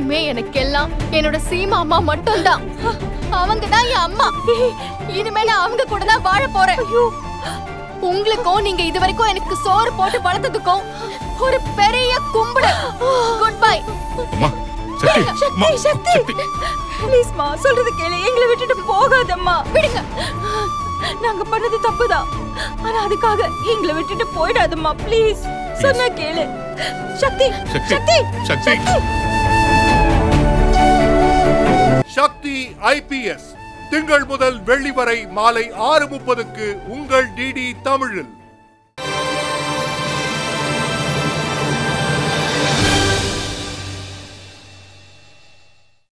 இனிமே எனக்கு எல்லாம் என்னோட சீமா அம்மா மட்டும்தான் அவங்க தான் என் அம்மா இனிமேல அவங்க கூட தான் வாழ போறேன் உங்களுக்கும் நீங்க இது வரைக்கும் எனக்கு சோறு போட்டு வளர்த்ததுக்கும் ஒரு பெரிய கும்பிடு குட் பை அம்மா சக்தி அம்மா, சக்தி சக்தி ப்ளீஸ்மா சொல்றது கேளு எங்களை விட்டுட்டு போகாதம்மா விடுங்க நாங்க பண்ணது தப்புதான் ஆனா அதுக்காக எங்களை விட்டுட்டு போயிடாதம்மா ப்ளீஸ் சொன்னா கேளு சக்தி சக்தி சக்தி சக்தி ஐபிஎஸ் திங்கள் முதல் வெள்ளி வரை மாலை ஆறு முப்பதுக்கு உங்கள் டிடி தமிழில்